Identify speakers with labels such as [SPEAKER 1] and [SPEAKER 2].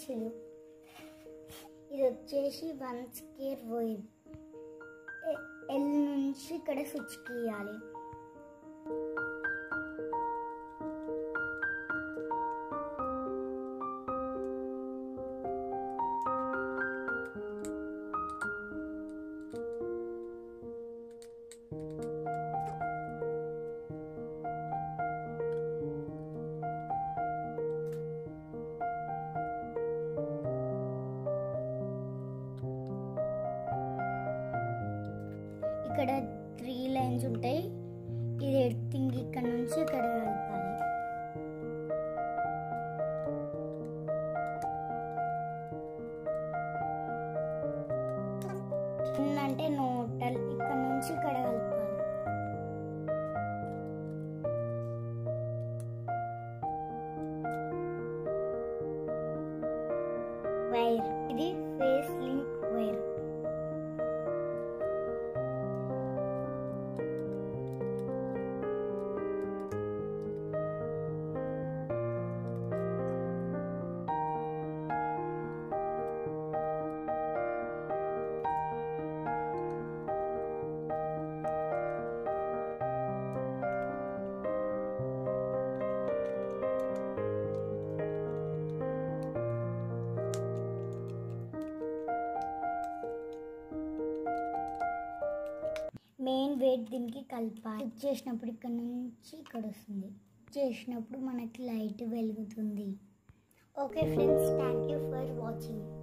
[SPEAKER 1] స్విచ్లు ఇది వచ్చేసి వన్ స్కేర్ వైర్ ఎల్ నుంచి ఇక్కడ స్విచ్ గీయాలి ఇక్కడ త్రీ లైన్స్ ఉంటాయి ఇది ఎడిటింగ్ ఇక్కడ నుంచి ఇక్కడ కలపాలి అంటే నోటల్ ఇక్కడ నుంచి ఇక్కడ కలపాలి వైర్ ఇది phase link wire main weight దీనికి కలపాలి కుక్ చేసినప్పుడు ఇక్కడ నుంచి ఇక్కడ వస్తుంది చేసినప్పుడు మనకి లైట్ వెలుగుతుంది okay friends thank you for watching